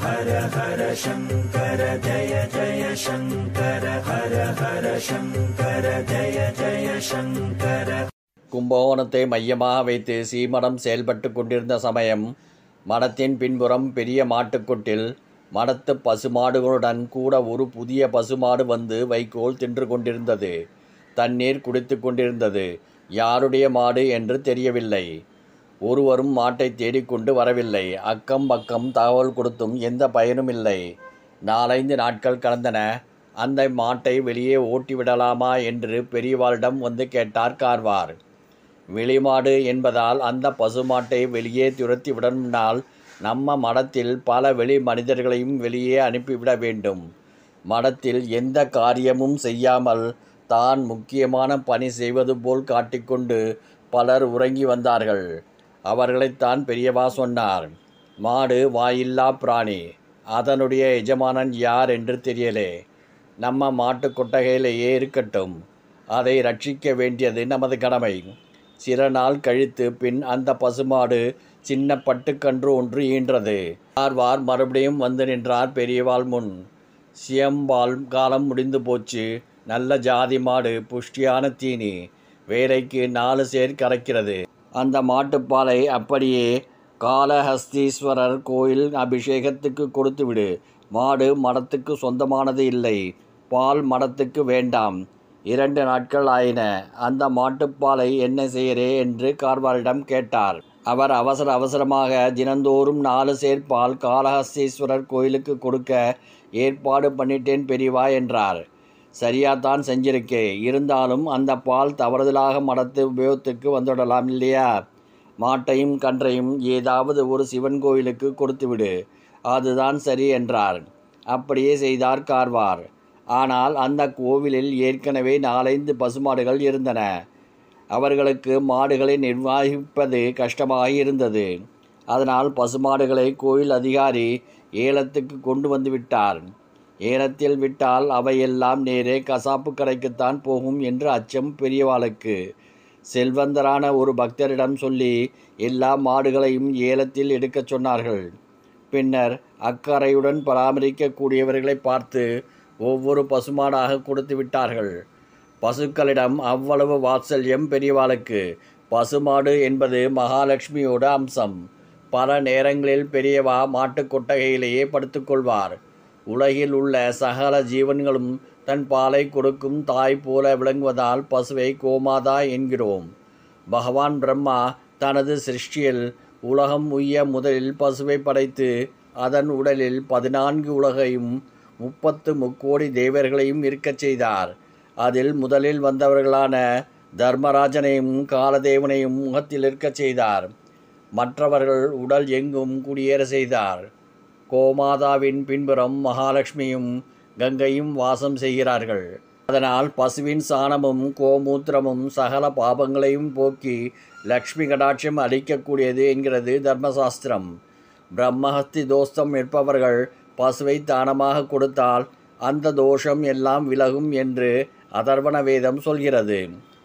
ஹர ஹர சங்கர ஜய ஜய சங்கர ஹர ஹர சங்கர ஜய ஜய சங்கர கும்பகோணத்தை மையமாக வைத்து சீமடம் செயல்பட்டு கொண்டிருந்த சமயம் மடத்தின் பின்புறம் பெரிய மாட்டுக்கொட்டில் மடத்து பசுமாடுகளுடன் கூட ஒரு புதிய பசுமாடு வந்து வைக்கோல் தின்று கொண்டிருந்தது தண்ணீர் குடித்து கொண்டிருந்தது யாருடைய மாடு என்று தெரியவில்லை ஒருவரும் மாட்டை தேடிக்கொண்டு வரவில்லை அக்கம் பக்கம் தகவல் கொடுத்தும் எந்த பயனும் இல்லை நாலைந்து நாட்கள் கடந்தன அந்த மாட்டை வெளியே ஓட்டிவிடலாமா என்று பெரியவாளிடம் வந்து கேட்டார் கார்வார் வெளிமாடு என்பதால் அந்த பசுமாட்டை வெளியே துரத்தி விடணும்னால் நம்ம மடத்தில் பல வெளி மனிதர்களையும் வெளியே அனுப்பிவிட வேண்டும் மடத்தில் எந்த காரியமும் செய்யாமல் தான் முக்கியமான பணி செய்வது போல் காட்டிக்கொண்டு பலர் உறங்கி வந்தார்கள் அவர்களைத்தான் பெரியவா சொன்னார் மாடு வாயில்லா பிராணி அதனுடைய எஜமானன் யார் என்று தெரியலே நம்ம மாட்டு கொட்டகையிலேயே இருக்கட்டும் அதை ரட்சிக்க வேண்டியது நமது கடமை சில நாள் கழித்து பின் அந்த பசுமாடு சின்ன பட்டுக்கன்று ஒன்று ஈன்றது ஆர்வார் மறுபடியும் வந்து நின்றார் பெரியவாள் முன் சியம்பால் காலம் முடிந்து போச்சு நல்ல ஜாதி மாடு புஷ்டியான தீனி வேலைக்கு நாலு சேர் கறக்கிறது அந்த மாட்டுப்பாலை அப்படியே காளஹஸ்தீஸ்வரர் கோயில் அபிஷேகத்துக்கு கொடுத்து விடு மாடு மடத்துக்கு சொந்தமானது இல்லை பால் மடத்துக்கு வேண்டாம் இரண்டு நாட்கள் ஆயின அந்த மாட்டுப்பாலை என்ன செய்யறே என்று கார்வாரிடம் கேட்டார் அவர் அவசர அவசரமாக தினந்தோறும் நாலு சேர் பால் காளஹஸ்தீஸ்வரர் கோயிலுக்கு கொடுக்க ஏற்பாடு பண்ணிட்டேன் பெரியவா என்றார் சரியாத்தான் செஞ்சிருக்கே இருந்தாலும் அந்த பால் தவறுதலாக மடத்து உபயோகத்துக்கு வந்துவிடலாம் இல்லையா மாட்டையும் கன்றையும் ஏதாவது ஒரு சிவன் கோயிலுக்கு கொடுத்துவிடு அதுதான் சரி என்றார் அப்படியே செய்தார் கார்வார் ஆனால் அந்த கோவிலில் ஏற்கனவே நாலைந்து பசுமாடுகள் இருந்தன அவர்களுக்கு மாடுகளை நிர்வகிப்பது கஷ்டமாக இருந்தது அதனால் பசுமாடுகளை கோயில் அதிகாரி ஏலத்துக்கு கொண்டு வந்து விட்டார் ஏலத்தில் விட்டால் அவையெல்லாம் நேரே கசாப்பு கடைக்குத்தான் போகும் என்று அச்சம் பெரியவாளுக்கு செல்வந்தரான ஒரு பக்தரிடம் சொல்லி எல்லா மாடுகளையும் ஏலத்தில் எடுக்கச் சொன்னார்கள் பின்னர் அக்கறையுடன் பராமரிக்கக்கூடியவர்களை பார்த்து ஒவ்வொரு பசுமாடாக கொடுத்து விட்டார்கள் பசுக்களிடம் அவ்வளவு வாத்சல்யம் பெரியவாளுக்கு பசுமாடு என்பது மகாலட்சுமியோட அம்சம் பல நேரங்களில் பெரியவா மாட்டுக் கொட்டகையிலேயே படுத்துக்கொள்வார் உலகில் உள்ள சகல ஜீவன்களும் தன் பாலை கொடுக்கும் தாய் போல விளங்குவதால் பசுவை கோமாதா என்கிறோம் பகவான் பிரம்மா தனது சிருஷ்டியில் உலகம் உய்ய முதலில் பசுவை படைத்து அதன் உடலில் பதினான்கு உலகையும் முப்பத்து முக்கோடி தேவர்களையும் இருக்கச் செய்தார் அதில் முதலில் வந்தவர்களான தர்மராஜனையும் காலதேவனையும் முகத்தில் இருக்கச் செய்தார் மற்றவர்கள் உடல் எங்கும் குடியேற செய்தார் கோமாதாவின் பின்புறம் மகாலட்சுமியும் கங்கையும் வாசம் செய்கிறார்கள் அதனால் பசுவின் சாணமும் கோமூத்திரமும் சகல பாபங்களையும் போக்கி லக்ஷ்மி கடாட்சம் அளிக்கக்கூடியது என்கிறது தர்மசாஸ்திரம் பிரம்மஹஸ்தி தோஷம் இருப்பவர்கள் பசுவை தானமாக கொடுத்தால் அந்த தோஷம் எல்லாம் விலகும் என்று அதர்வண வேதம் சொல்கிறது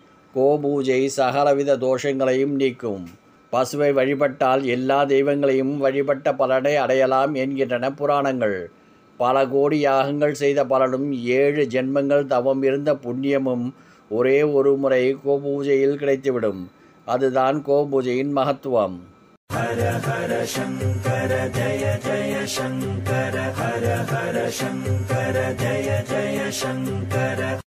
கோபூஜை சகலவித தோஷங்களையும் நீக்கும் பசுவை வழிபட்டால் எல்லா தெய்வங்களையும் வழிபட்ட பலனை அடையலாம் என்கின்றன புராணங்கள் பல கோடி யாகங்கள் செய்த பலனும் ஏழு ஜென்மங்கள் தவம் இருந்த புண்ணியமும் ஒரே ஒரு முறை கோபூஜையில் கிடைத்துவிடும் அதுதான் கோபூஜையின் மகத்துவம் ஹர ஹர சங்கர ஜய ஜய சங்கர ஹர ஹர சங்கர ஜய ஜய சங்கர